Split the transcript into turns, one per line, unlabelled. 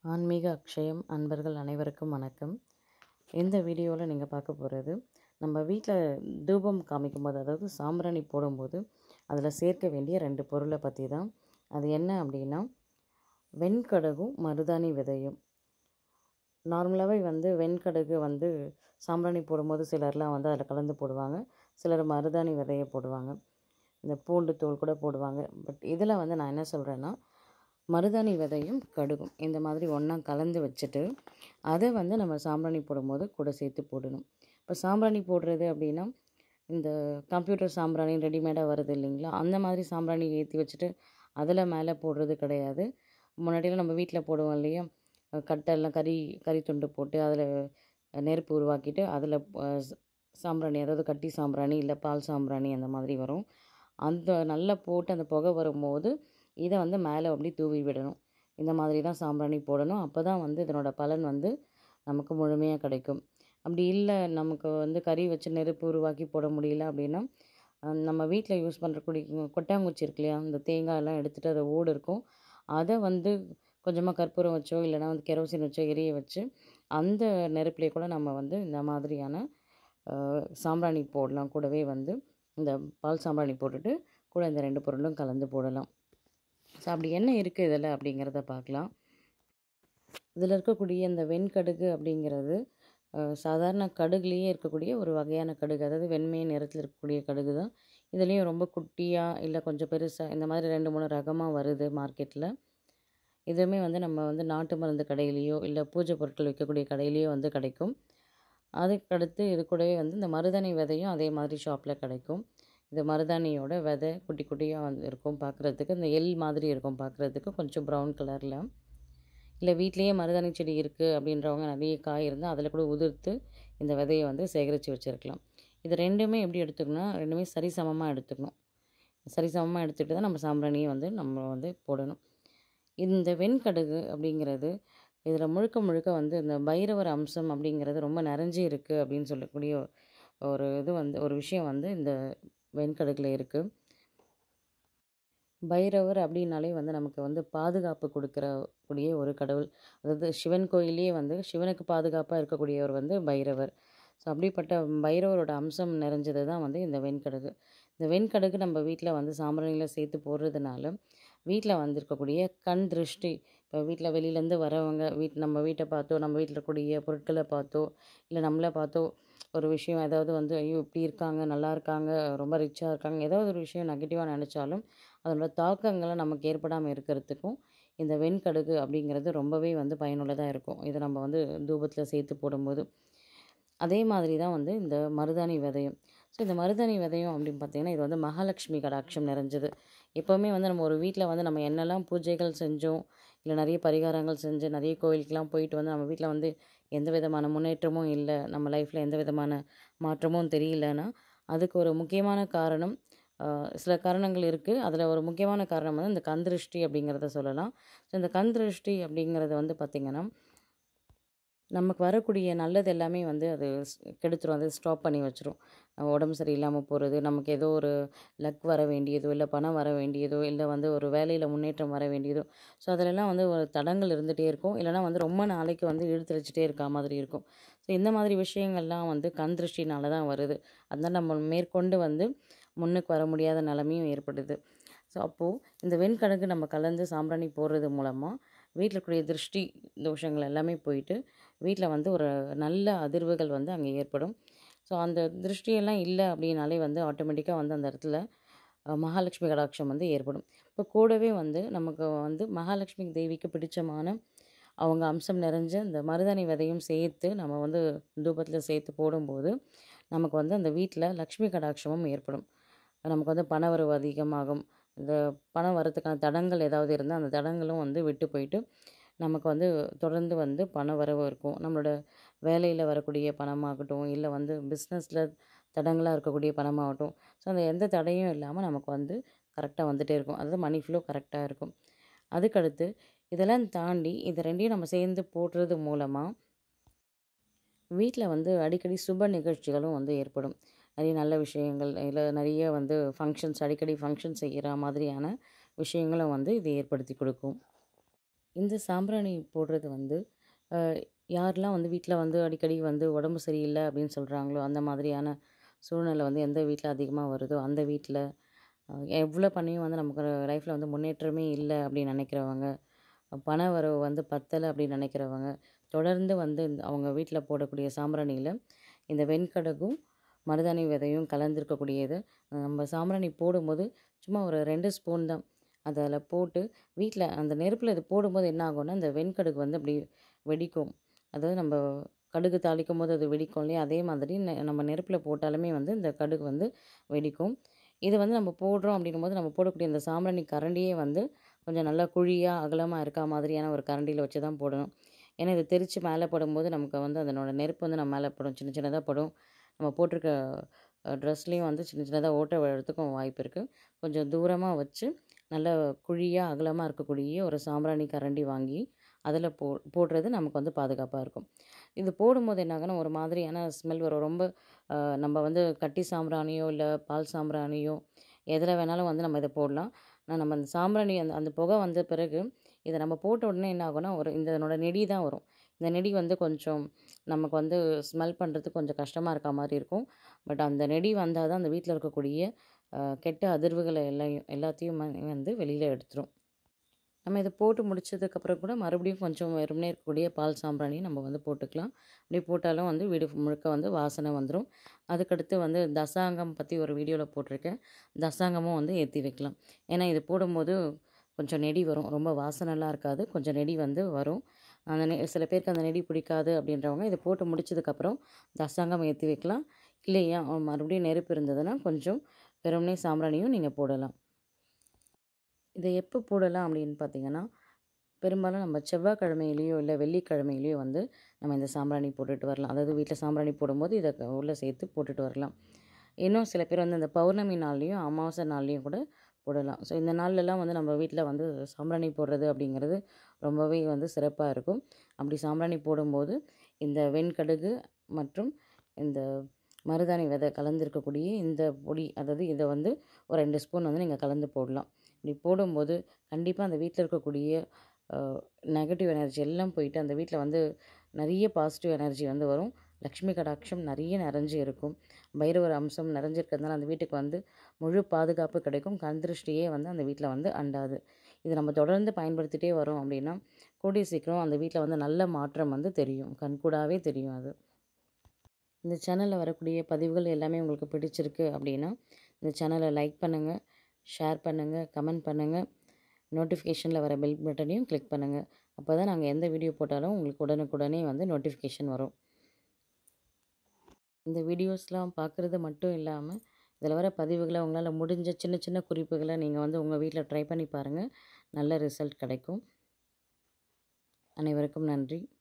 ஆன்மீக அக்ஷயம் அன்பர்கள் அனைவருக்கும் வணக்கம் இந்த வீடியோவில் நீங்கள் பார்க்க போகிறது நம்ம வீட்டில் தூபம் காமிக்கும்போது அதாவது சாம்பிராணி போடும்போது அதில் சேர்க்க வேண்டிய ரெண்டு பொருளை பற்றி தான் அது என்ன அப்படின்னா வெண்கடுகும் மருதாணி விதையும் நார்மலாகவே வந்து வெண்கடுகு வந்து சாம்பிராணி போடும்போது சிலர்லாம் வந்து அதில் கலந்து போடுவாங்க சிலர் மருதாணி விதையை போடுவாங்க இந்த பூண்டு தோல் கூட போடுவாங்க பட் இதில் வந்து நான் என்ன சொல்கிறேன்னா மருதாணி விதையும் கடுகும் இந்த மாதிரி ஒன்றா கலந்து வச்சுட்டு அதை வந்து நம்ம சாம்பிராணி போடும்போது கூட சேர்த்து போடணும் இப்போ சாம்பிராணி போடுறது அப்படின்னா இந்த கம்ப்யூட்டர் சாம்பிராணி ரெடிமேடாக வருது இல்லைங்களா அந்த மாதிரி சாம்பிராணி ஏற்றி வச்சுட்டு அதில் மேலே போடுறது கிடையாது முன்னாடியெல்லாம் நம்ம வீட்டில் போடுவோம் இல்லையா கட்டெல்லாம் கறி கறி துண்டு போட்டு அதில் நெருப்பு உருவாக்கிட்டு அதில் சாம்பிராணி அதாவது கட்டி சாம்பிராணி இல்லை பால் சாம்பிராணி அந்த மாதிரி வரும் அந்த நல்லா போட்டு அந்த புகை வரும்போது இதை வந்து மேலே அப்படி தூவி விடணும் இந்த மாதிரி தான் சாம்பிராணி போடணும் அப்போ தான் வந்து இதனோட பலன் வந்து நமக்கு முழுமையாக கிடைக்கும் அப்படி இல்லை நமக்கு வந்து கறி வச்சு நெருப்பு உருவாக்கி போட முடியல அப்படின்னா நம்ம வீட்டில் யூஸ் பண்ணுறக்கூடிய கொட்டாங்குச்சி இருக்கு இல்லையா இந்த தேங்காயெல்லாம் எடுத்துகிட்டு அதை ஓடு இருக்கும் அதை வந்து கொஞ்சமாக கற்பூரம் வச்சோ இல்லைனா வந்து கெரோசின் வச்சோ எரிய வச்சு அந்த நெருப்புலேயே கூட நம்ம வந்து இந்த மாதிரியான சாம்பிராணி போடலாம் கூடவே வந்து இந்த பால் சாம்பிராணி போட்டுட்டு கூட இந்த ரெண்டு பொருளும் கலந்து போடலாம் ஸோ அப்படி என்ன இருக்குது இதில் அப்படிங்கிறத பார்க்கலாம் இதில் இருக்கக்கூடிய இந்த வெண்கடுகு அப்படிங்கிறது சாதாரண கடுகுலேயே இருக்கக்கூடிய ஒரு வகையான கடுகு அதாவது வெண்மை நிறத்தில் இருக்கக்கூடிய கடுகு தான் இதுலேயும் ரொம்ப குட்டியாக இல்லை கொஞ்சம் பெருசாக இந்த மாதிரி ரெண்டு மூணு ரகமாக வருது மார்க்கெட்டில் இதுவுமே வந்து நம்ம வந்து நாட்டு மருந்து கடையிலையோ இல்லை பூஜை பொருட்கள் விற்கக்கூடிய கடையிலையோ வந்து கிடைக்கும் அதுக்கடுத்து இது கூடவே வந்து இந்த மருதாணி விதையும் அதே மாதிரி ஷாப்பில் கிடைக்கும் இந்த மருதாணியோட விதை குட்டி குட்டியாக வந்து இருக்கும் பார்க்குறதுக்கு இந்த எல் மாதிரி இருக்கும் பார்க்குறதுக்கு கொஞ்சம் ப்ரௌன் கலரில் இல்லை வீட்லேயே மருதாணி செடி இருக்குது அப்படின்றவங்க நிறைய காய் இருந்தால் அதில் கூட உதிர்த்து இந்த விதையை வந்து சேகரித்து வச்சுருக்கலாம் இது ரெண்டுமே எப்படி எடுத்துக்கணும் ரெண்டுமே சரிசமமாக எடுத்துக்கணும் சரிசமமாக எடுத்துகிட்டு தான் நம்ம சாம்பிராணியை வந்து நம்ம வந்து போடணும் இந்த வெண்கடுகு அப்படிங்கிறது இதில் முழுக்க முழுக்க வந்து இந்த பைரவர் அம்சம் அப்படிங்கிறது ரொம்ப நிறைஞ்சி இருக்குது அப்படின்னு சொல்லக்கூடிய ஒரு இது வந்து ஒரு விஷயம் வந்து இந்த வெண்கடுகில் இருக்குது பைரவர் அப்படின்னாலே வந்து நமக்கு வந்து பாதுகாப்பு கொடுக்குற கூடிய ஒரு கடவுள் அதாவது சிவன் கோயிலே வந்து சிவனுக்கு பாதுகாப்பாக இருக்கக்கூடியவர் வந்து பைரவர் ஸோ அப்படிப்பட்ட பைரவரோட அம்சம் நிறைஞ்சது தான் வந்து இந்த வெண்கடுகு இந்த வெண்கடுகு நம்ம வீட்டில் வந்து சாம்பிராணியில் சேர்த்து போடுறதுனால வீட்டில் வந்திருக்கக்கூடிய கண் திருஷ்டி இப்போ வீட்டில் வெளியிலேருந்து வரவங்க வீட் நம்ம வீட்டை பார்த்தோ நம்ம வீட்டில் இருக்கக்கூடிய பொருட்களை பார்த்தோ இல்லை நம்மளை பார்த்தோ ஒரு விஷயம் ஏதாவது வந்து ஐயோ இப்படி இருக்காங்க நல்லா இருக்காங்க ரொம்ப ரிச்சாக இருக்காங்க ஏதாவது ஒரு விஷயம் நெகட்டிவாக நினச்சாலும் அதனோட தாக்கங்களை நமக்கு ஏற்படாமல் இருக்கிறதுக்கும் இந்த வெண்கடுகு அப்படிங்கிறது ரொம்பவே வந்து பயனுள்ளதாக இருக்கும் இதை நம்ம வந்து தூபத்தில் சேர்த்து போடும்போது அதே மாதிரி தான் வந்து இந்த மருதாணி விதையும் ஸோ இந்த மருதாணி விதையும் அப்படின்னு பார்த்தீங்கன்னா இது வந்து மகாலட்சுமி கடாட்சம் நிறைஞ்சது எப்போவுமே வந்து நம்ம ஒரு வீட்டில் வந்து நம்ம என்னெல்லாம் பூஜைகள் செஞ்சோம் இல்லை நிறைய பரிகாரங்கள் செஞ்சு நிறைய கோயிலுக்கெலாம் போயிட்டு வந்து நம்ம வீட்டில் வந்து எந்த விதமான முன்னேற்றமும் இல்லை நம்ம லைஃப்பில் எந்த விதமான மாற்றமும் தெரியலன்னா அதுக்கு ஒரு முக்கியமான காரணம் சில காரணங்கள் இருக்குது அதில் ஒரு முக்கியமான காரணம் வந்து இந்த கந்திருஷ்டி அப்படிங்கிறத சொல்லலாம் ஸோ இந்த கந்திருஷ்டி அப்படிங்கிறது வந்து பார்த்திங்கன்னா நமக்கு வரக்கூடிய நல்லது எல்லாமே வந்து அது கெடுத்துரும் அது ஸ்டாப் பண்ணி வச்சிரும் உடம்பு சரியில்லாமல் போகிறது நமக்கு ஏதோ ஒரு லக் வர வேண்டியதோ இல்லை பணம் வர வேண்டியதோ இல்லை வந்து ஒரு வேலையில் முன்னேற்றம் வர வேண்டியதோ ஸோ அதிலெல்லாம் வந்து ஒரு தடங்கள் இருந்துகிட்டே இருக்கும் இல்லைனா வந்து ரொம்ப நாளைக்கு வந்து இழுத்து வச்சுட்டே இருக்கா மாதிரி இருக்கும் ஸோ இந்த மாதிரி விஷயங்கள்லாம் வந்து கண் திருஷ்டினால தான் வருது அதனால் நம்ம மேற்கொண்டு வந்து முன்னுக்கு வர முடியாத நிலமையும் ஏற்படுது ஸோ அப்போது இந்த வெண்கடுகு நம்ம கலந்து சாம்பிராணி போடுறது மூலமாக வீட்டில் இருக்கக்கூடிய திருஷ்டி தோஷங்கள் எல்லாமே போயிட்டு வீட்டில் வந்து ஒரு நல்ல அதிர்வுகள் வந்து அங்கே ஏற்படும் ஸோ அந்த திருஷ்டியெல்லாம் இல்லை அப்படின்னாலே வந்து ஆட்டோமேட்டிக்காக வந்து அந்த இடத்துல மகாலட்சுமி கடாட்சம் வந்து ஏற்படும் இப்போ கூடவே வந்து நமக்கு வந்து மகாலட்சுமி தேவிக்கு பிடிச்சமான அவங்க அம்சம் நிறைஞ்ச இந்த மருதாணி விதையும் சேர்த்து நம்ம வந்து தூபத்தில் சேர்த்து போடும்போது நமக்கு வந்து அந்த வீட்டில் லக்ஷ்மி கடாட்சமும் ஏற்படும் நமக்கு வந்து பணவரவு அதிகமாகும் இந்த பணம் வரத்துக்கான தடங்கள் ஏதாவது இருந்தால் அந்த தடங்களும் வந்து விட்டு போயிட்டு நமக்கு வந்து தொடர்ந்து வந்து பண வரவு இருக்கும் நம்மளோட வேலையில் வரக்கூடிய பணமாகட்டும் இல்லை வந்து பிஸ்னஸில் தடங்களாக இருக்கக்கூடிய பணமாகட்டும் ஸோ அந்த எந்த தடையும் இல்லாமல் நமக்கு வந்து கரெக்டாக வந்துகிட்டே இருக்கும் அதாவது மணி ஃப்ளோ கரெக்டாக இருக்கும் அதுக்கடுத்து இதெல்லாம் தாண்டி இது ரெண்டையும் நம்ம சேர்ந்து போடுறது மூலமாக வீட்டில் வந்து அடிக்கடி சுப நிகழ்ச்சிகளும் வந்து ஏற்படும் நிறைய நல்ல விஷயங்கள் இல்லை நிறைய வந்து ஃபங்க்ஷன்ஸ் அடிக்கடி ஃபங்க்ஷன் செய்கிற மாதிரியான விஷயங்களும் வந்து இது ஏற்படுத்தி கொடுக்கும் இந்த சாம்பிராணி போடுறது வந்து அ, யாரெல்லாம் வந்து வீட்டில் வந்து அடிக்கடி வந்து உடம்பு சரியில்லை அப்படின்னு சொல்கிறாங்களோ அந்த மாதிரியான சூழ்நிலை வந்து எந்த வீட்டில் அதிகமாக வருதோ அந்த வீட்டில் எவ்வளோ பண்ணியும் வந்து நமக்கு லைஃப்பில் வந்து முன்னேற்றமே இல்லை அப்படின்னு நினைக்கிறவங்க பண வரவு வந்து பத்தலை அப்படின்னு நினைக்கிறவங்க தொடர்ந்து வந்து இந்த- அவங்க வீட்டில் போடக்கூடிய சாம்பிராணியில் இந்த வெண்கடுகும் மருதாணி விதையும் கலந்துருக்கக்கூடியது நம்ம சாம்பிராணி போடும்போது சும்மா ஒரு ரெண்டு ஸ்பூன் தான் அதில் போட்டு வீட்டில் அந்த நெருப்பில் இது போடும்போது என்ன ஆகும்னா இந்த வெண்கடுகு வந்து அப்படி வெடிக்கும் அதாவது நம்ம கடுகு தாளிக்கும் போது அது வெடிக்கும் இல்லையா அதே மாதிரி நெ- நம்ம நெருப்பில் போட்டாலுமே வந்து இந்த கடுகு வந்து வெடிக்கும் இது வந்து நம்ம போடுறோம் அப்படின்னும் போது நம்ம போடக்கூடிய இந்த சாம்பிராணி கரண்டியே வந்து கொஞ்சம் நல்லா குழியாக அகலமாக இருக்கா மாதிரியான ஒரு கரண்டியில் வச்சு தான் போடணும் ஏன்னா இது தெரித்து மேலே படும்போது நமக்கு வந்து அதனோட நெருப்பு வந்து நம்ம மேலே படும் சின்ன சின்னதாக படும் நம்ம போட்டிருக்க ட்ரெஸ்லேயும் வந்து சின்ன சின்னதாக ஓட்டை விழுறதுக்கும் வாய்ப்பு இருக்குது கொஞ்சம் தூரமாக வச்சு நல்ல குழியாக அகலமாக இருக்கக்கூடிய ஒரு சாம்பிராணி கரண்டி வாங்கி அதில் போ போடுறது நமக்கு வந்து பாதுகாப்பாக இருக்கும் இது போடும்போது என்ன ஆகும்னா ஒரு மாதிரியான ஸ்மெல் வரும் ரொம்ப அஹ், நம்ம வந்து கட்டி சாம்பிராணியோ இல்லை பால் சாம்பிராணியோ எதில் வேணாலும் வந்து நம்ம இதை போடலாம் ஆனால் நம்ம அந்த சாம்பிராணி அந்த அந்த புகை வந்த பிறகு இதை நம்ம போட்ட உடனே என்ன ஆகும்னா ஒரு இந்த இதனோட நெடி தான் வரும் இந்த நெடி வந்து கொஞ்சம் நமக்கு வந்து ஸ்மெல் பண்ணுறதுக்கு கொஞ்சம் கஷ்டமாக இருக்க மாதிரி இருக்கும் பட் அந்த நெடி வந்தால் தான் அந்த வீட்டில் இருக்கக்கூடிய அஹ், கெட்ட அதிர்வுகளை எல்லாம் எல்லாத்தையும் வ- வந்து வெளியில் எடுத்துரும் நம்ம இதை போட்டு முடிச்சதுக்கப்புறம் கூட மறுபடியும் கொஞ்சம் வெறுமனே இருக்கக்கூடிய பால் சாம்பிராணி நம்ம வந்து போட்டுக்கலாம் அப்படி போட்டாலும் வந்து வீடு முழுக்க வந்து வாசனை வந்துடும் அதுக்கடுத்து வந்து தசாங்கம் பற்றி ஒரு வீடியோவில் போட்டிருக்கேன் தசாங்கமும் வந்து ஏற்றி வைக்கலாம் ஏன்னா இது போடும்போது கொஞ்சம் நெடி வரும் ரொம்ப வாசனைலாம் இருக்காது கொஞ்சம் நெடி வந்து வரும் அந்த நெ சில பேருக்கு அந்த நெடி பிடிக்காது அப்படின்றவங்க இதை போட்டு முடிச்சதுக்கப்புறம் தசாங்கம் ஏற்றி வைக்கலாம் இல்லையா மறுபடியும் நெருப்பு இருந்ததுன்னா கொஞ்சம் வெறுமனே சாம்பிராணியும் நீங்கள் போடலாம் இதை எப்போ போடலாம் அப்படின்னு பார்த்தீங்கன்னா பெரும்பாலும் நம்ம செவ்வாய்க்கிழமையிலையோ இல்லை வெள்ளிக்கிழமையிலையோ வந்து நம்ம இந்த சாம்பிராணி போட்டுட்டு வரலாம் அதாவது வீட்டில் சாம்பிராணி போடும்போது இதை க- உள்ளே சேர்த்து போட்டுட்டு வரலாம் இன்னும் சில பேர் வந்து இந்த பௌர்ணமி நாள்லேயும் அமாவாசை நாள்லேயும் கூட போடலாம் ஸோ இந்த நாள்லலாம் வந்து நம்ம வீட்டில் வந்து சாம்பிராணி போடுறது அப்படிங்கிறது ரொம்பவே வந்து சிறப்பாக இருக்கும் அப்படி சாம்பிராணி போடும்போது இந்த வெண்கடுகு மற்றும் இந்த மருதாணி விதை கலந்துருக்கக்கூடிய இந்த பொடி அதாவது இதை வந்து ஒரு ரெண்டு ஸ்பூன் வந்து நீங்கள் கலந்து போடலாம் இப்படி போடும்போது கண்டிப்பாக அந்த வீட்டில் இருக்கக்கூடிய நெகட்டிவ் எனர்ஜி எல்லாம் போயிட்டு அந்த வீட்டில் வந்து நிறைய பாசிட்டிவ் எனர்ஜி வந்து வரும் லக்ஷ்மி கடாட்சம் நிறைய நிறைஞ்சு இருக்கும் பைரவர் அம்சம் நிறைஞ்சிருக்கிறதுனால அந்த வீட்டுக்கு வந்து முழு பாதுகாப்பு கிடைக்கும் கண் திருஷ்டியே வந்து அந்த வீட்டில் வந்து அண்டாது இது நம்ம தொடர்ந்து பயன்படுத்திட்டே வரோம் அப்படின்னா கூடிய சீக்கிரம் அந்த வீட்டில் வந்து நல்ல மாற்றம் வந்து தெரியும் கண்கூடாவே தெரியும் அது இந்த சேனலில் வரக்கூடிய பதிவுகள் எல்லாமே உங்களுக்கு பிடிச்சிருக்கு அப்படின்னா இந்த சேனலை லைக் பண்ணுங்கள் ஷேர் பண்ணுங்கள் கமெண்ட் பண்ணுங்கள் நோட்டிஃபிகேஷனில் வர பெல் பட்டனையும் கிளிக் பண்ணுங்கள் அப்போ தான் நாங்கள் எந்த வீடியோ போட்டாலும் உங்களுக்கு உடனுக்குடனே வந்து நோட்டிஃபிகேஷன் வரும் இந்த வீடியோஸ்லாம் பார்க்குறது மட்டும் இல்லாமல் இதில் வர பதிவுகளை உங்களால் முடிஞ்ச சின்ன சின்ன குறிப்புகளை நீங்கள் வந்து உங்கள் வீட்டில் ட்ரை பண்ணி பாருங்கள் நல்ல ரிசல்ட் கிடைக்கும் அனைவருக்கும் நன்றி